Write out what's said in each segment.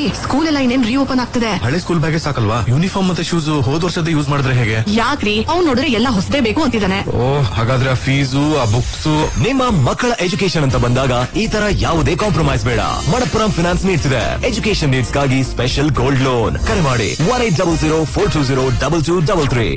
school ಎಲ್ಲ ಇನ್ನೇನ್ reopen ಆಗ್ತದೆ ಹಳೆ ಸ್ಕೂಲ್ ಬ್ಯಾಗೇ ಸಾಕಲ್ವಾ ಯೂನಿಫಾರ್ಮ್ ಮತ್ತೆ ಶೂಸ್ ಹೋದ್ ವರ್ಷದ ಯೂಸ್ ಮಾಡಿದ್ರೆ ಹೇಗೆ ಯಾಕ್ರಿ ಅವ್ನ್ ನೋಡಿದ್ರೆ ಎಲ್ಲ ಹೊಸದೇ ಬೇಕು ಅಂತಿದ್ದಾನೆ ಓ ಹಾಗಾದ್ರೆ ಆ ಫೀಸು ಆ ಬುಕ್ಸ್ ನಿಮ್ಮ ಮಕ್ಕಳ ಎಜುಕೇಶನ್ ಅಂತ ಬಂದಾಗ ಈ ತರ ಯಾವುದೇ ಕಾಂಪ್ರಮೈಸ್ ಬೇಡ ಮಣಪ್ಪುರಂ ಫಿನಾನ್ಸ್ ನೀಡ್ಸ್ ಇದೆ ಎಜುಕೇಶನ್ ನೀಡ್ಸ್ ಗಾಗಿ ಸ್ಪೆಷಲ್ ಗೋಲ್ಡ್ ಲೋನ್ ಕರೆ ಮಾಡಿ one eight double zero four two zero double two double three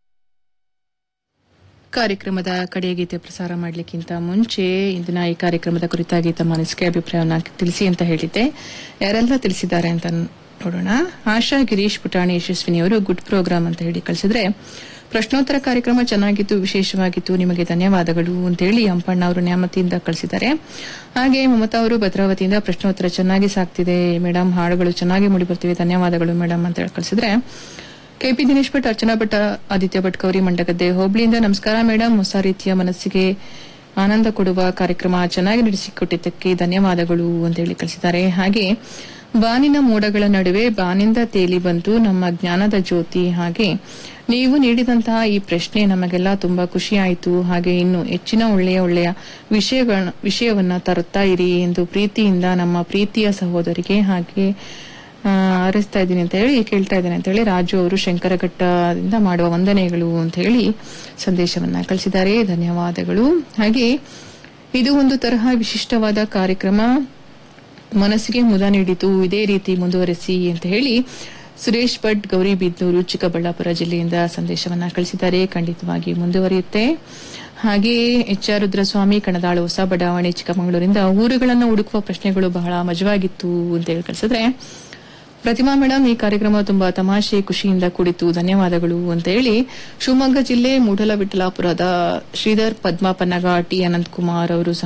ಕಾರ್ಯಕ್ರಮದ ಕಡೆಯ ಗೀತೆ ಪ್ರಸಾರ ಮಾಡಲಿಕ್ಕಿಂತ ಮುಂಚೆ ಇಂದಿನ ಈ ಕಾರ್ಯಕ್ರಮದ ಕುರಿತಾಗಿ ತಮ್ಮ ಅನಿಸಿಕೆ ಅಭಿಪ್ರಾಯವನ್ನ ತಿಳಿಸಿ ಅಂತ ಹೇಳಿದ್ದೆ ಯಾರೆಲ್ಲ ತಿಳಿಸಿದ್ದಾರೆ ಅಂತ ನೋಡೋಣ ಆಶಾ ಗಿರೀಶ್ ಪುಟಾಣಿ ಯಶಸ್ವಿನಿಯವರು ಗುಡ್ ಪ್ರೋಗ್ರಾಮ್ ಅಂತ ಹೇಳಿ ಕಳಿಸಿದ್ರೆ ಪ್ರಶ್ನೋತ್ತರ ಕಾರ್ಯಕ್ರಮ ಚೆನ್ನಾಗಿತ್ತು ವಿಶೇಷವಾಗಿತ್ತು ನಿಮಗೆ ಧನ್ಯವಾದಗಳು ಅಂತೇಳಿ ಹಂಪಣ್ಣ ಅವರು ನ್ಯಾಮತಿಯಿಂದ ಕಳಿಸಿದ್ದಾರೆ ಹಾಗೆ ಮಮತಾ ಅವರು ಭದ್ರಾವತಿಯಿಂದ ಪ್ರಶ್ನೋತ್ತರ ಚೆನ್ನಾಗಿ ಸಾಕ್ತಿದೆ ಮೇಡಮ್ ಹಾಡುಗಳು ಚೆನ್ನಾಗಿ ಮೂಡಿ ಬರ್ತಿವೆ ಧನ್ಯವಾದಗಳು ಮೇಡಮ್ ಅಂತ ಹೇಳಿ ಕಳಿಸಿದ್ರೆ ಕೆಪಿ ದಿನೇಶ್ ಭಟ್ ಅರ್ಚನಾ ಭಟ್ ಆದಿತ್ಯ ಭಟ್ ಗೌರಿ ಮಂಡಗದ್ದೆ ಹೋಬಳಿಯಿಂದ ನಮಸ್ಕಾರ ಮೇಡಮ್ ಹೊಸ ರೀತಿಯ ಮನಸ್ಸಿಗೆ ಆನಂದ ಕೊಡುವ ಕಾರ್ಯಕ್ರಮ ಚೆನ್ನಾಗಿ ನಡೆಸಿಕೊಟ್ಟಿದ್ದಕ್ಕೆ ಧನ್ಯವಾದಗಳು ಅಂತ ಹೇಳಿ ಕಳಿಸಿದ್ದಾರೆ ಹಾಗೆ ಬಾನಿನ ಮೋಡಗಳ ನಡುವೆ ಬಾನಿಂದ ತೇಲಿ ಬಂತು ನಮ್ಮ ಜ್ಞಾನದ ಜ್ಯೋತಿ ಹಾಗೆ ನೀವು ನೀಡಿದಂತಹ ಈ ಪ್ರಶ್ನೆ ನಮಗೆಲ್ಲ ತುಂಬಾ ಖುಷಿಯಾಯಿತು ಹಾಗೆ ಇನ್ನು ಹೆಚ್ಚಿನ ಒಳ್ಳೆಯ ಒಳ್ಳೆಯ ವಿಷಯಗಳ ವಿಷಯವನ್ನ ತರುತ್ತಾ ಇರಿ ಎಂದು ಪ್ರೀತಿಯಿಂದ ನಮ್ಮ ಪ್ರೀತಿಯ ಸಹೋದರಿಗೆ ಹಾಗೆ ಆ, ಹಾರೈಸ್ತಾ ಇದ್ದೀನಿ ಅಂತ ಹೇಳಿ ಕೇಳ್ತಾ ಇದ್ದೇನೆ ಅಂತ ಹೇಳಿ ರಾಜು ಅವರು ಶಂಕರಘಟ್ಟದಿಂದ ಮಾಡುವ ವಂದನೆಗಳು ಅಂತ ಹೇಳಿ ಸಂದೇಶವನ್ನ ಕಳಿಸಿದ್ದಾರೆ ಧನ್ಯವಾದಗಳು ಹಾಗೆ ಇದು ಒಂದು ತರಹ ವಿಶಿಷ್ಟವಾದ ಕಾರ್ಯಕ್ರಮ ಮನಸ್ಸಿಗೆ ಮುದ ನೀಡಿತು ಇದೇ ರೀತಿ ಮುಂದುವರೆಸಿ ಅಂತ ಹೇಳಿ ಸುರೇಶ್ ಭಟ್ ಗೌರಿಬಿದನೂರು ಚಿಕ್ಕಬಳ್ಳಾಪುರ ಜಿಲ್ಲೆಯಿಂದ ಸಂದೇಶವನ್ನ ಕಳಿಸಿದ್ದಾರೆ ಖಂಡಿತವಾಗಿ ಮುಂದುವರಿಯುತ್ತೆ ಹಾಗೆ ಎಚ್ ಆರ್ ರುದ್ರಸ್ವಾಮಿ ಕಣದಾಳು ಹೊಸ ಬಡಾವಣೆ ಚಿಕ್ಕಮಗಳೂರಿಂದ ಊರುಗಳನ್ನು ಹುಡುಕುವ ಪ್ರಶ್ನೆಗಳು ಬಹಳ ಮಜವಾಗಿತ್ತು ಅಂತ ಹೇಳಿ ಕಳಿಸಿದ್ರೆ ಪ್ರತಿಮಾ ಮೇಡಮ್ ಈ ಕಾರ್ಯಕ್ರಮ ತುಂಬಾ ತಮಾಷೆ ಖುಷಿಯಿಂದ ಕೂಡಿತು ಧನ್ಯವಾದಗಳು ಅಂತ ಹೇಳಿ ಶಿವಮೊಗ್ಗ ಜಿಲ್ಲೆ ಮೂಡಲವಿಠಲಾಪುರದ ಶ್ರೀಧರ್ ಪದ್ಮಾ ಪನ್ನಗ ಟಿ ಅನಂತಕುಮಾರ್ ಅವರು ಸಹ